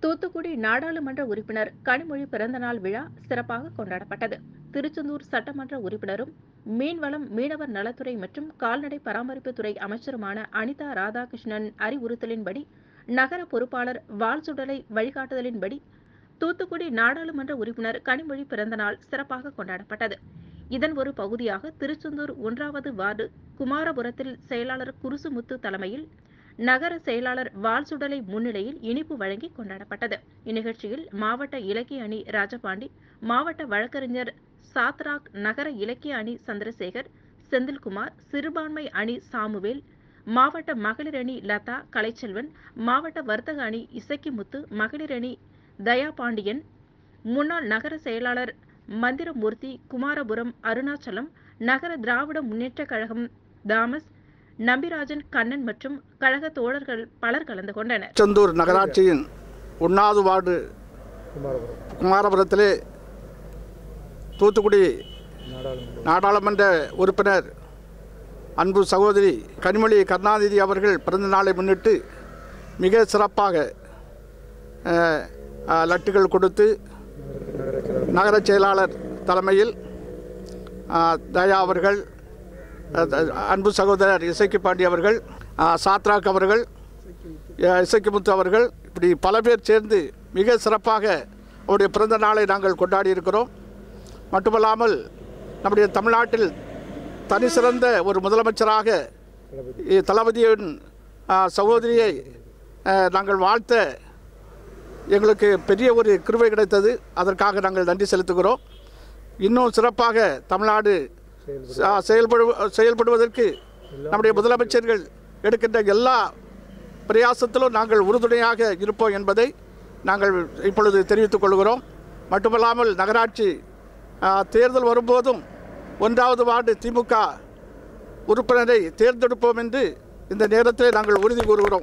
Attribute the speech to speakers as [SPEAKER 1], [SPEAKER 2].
[SPEAKER 1] தூத்துக்குடி நாடாளுமன்ற உறுப்பினர் கனிமொழி பிறந்தநாள் விழா சிறப்பாக கொண்டாடப்பட்டது திருச்செந்தூர் சட்டமன்ற உறுப்பினரும் மீன்வளம் மீனவர் நலத்துறை மற்றும் கால்நடை பராமரிப்புத்துறை அமைச்சருமான அனிதா ராதாகிருஷ்ணன் அறிவுறுத்தலின்படி நகர பொறுப்பாளர் வால்சுடலை வழிகாட்டுதலின்படி தூத்துக்குடி நாடாளுமன்ற உறுப்பினர் கனிமொழி பிறந்தநாள் சிறப்பாக கொண்டாடப்பட்டது இதன் ஒரு பகுதியாக திருச்செந்தூர் ஒன்றாவது வார்டு குமாரபுரத்தில் செயலாளர் குருசுமுத்து தலைமையில் நகர செயலாளர் வால்சுடலை முன்னிலையில் இனிப்பு வழங்கி கொண்டாடப்பட்டது இந்நிகழ்ச்சியில் மாவட்ட இலக்கிய அணி ராஜபாண்டி மாவட்ட வழக்கறிஞர் சாத்ராக் நகர இலக்கிய அணி சந்திரசேகர் செந்தில்குமார் சிறுபான்மை அணி சாமுவேல் மாவட்ட மகளிர் அணி லதா கலைச்செல்வன் மாவட்ட வர்த்தக அணி இசக்கிமுத்து மகளிர் அணி தயா பாண்டியன் முன்னாள் நகர செயலாளர் மந்திரமூர்த்தி குமாரபுரம் அருணாச்சலம் நகர திராவிட முன்னேற்றக் கழகம் தாமஸ் நம்பிராஜன் கண்ணன் மற்றும் கழக தோழர்கள் பலர் கலந்து கொண்டனர்
[SPEAKER 2] திருச்செந்தூர் நகராட்சியின் ஒன்றாவது வார்டு குமாரபுரத்திலே தூத்துக்குடி நாடாளுமன்ற உறுப்பினர் அன்பு சகோதரி கனிமொழி கருணாநிதி அவர்கள் பிறந்த நாளை முன்னிட்டு மிக சிறப்பாக அஹ், அஹ், லட்டுகள் கொடுத்து நகர செயலாளர் தலைமையில் அஹ், தயா அவர்கள் அஹ், த- அன்பு சகோதரர் இசைக்கு பாண்டி அவர்கள் அஹ், சாத்ராக் அவர்கள் அஹ், இசைக்குமுத்து அவர்கள் இப்படி பல பேர் சேர்ந்து மிக சிறப்பாக அவருடைய பிறந்த நாளை நாங்கள் கொண்டாடி இருக்கிறோம் மட்டுமல்லாமல் நம்முடைய தமிழ்நாட்டில் தனி சிறந்த ஒரு முதலமைச்சராக இ- தளபதியின் அஹ், சகோதரியை அஹ், நாங்கள் வாழ்த்த எங்களுக்கு பெரிய ஒரு கிருபை கிடைத்தது அதற்காக நாங்கள் நன்றி செலுத்துகிறோம் இன்னும் சிறப்பாக தமிழ்நாடு ச- செயல்படு செயல்படுவதற்கு நம்முடைய முதலமைச்சர்கள் எடுக்கின்ற எல்லா பிரயாசத்திலும் நாங்கள் உறுதுணையாக இருப்போம் என்பதை நாங்கள் இப்பொழுது தெரிவித்துக் கொள்கிறோம் மட்டுமல்லாமல் நகராட்சி ஆ, தேர்தல் வரும்போதும் ஒன்றாவது வார்டு திமுக உறுப்பினரை தேர்ந்தெடுப்போம் என்று இந்த நேரத்தில் நாங்கள் உறுதி கூறுகிறோம்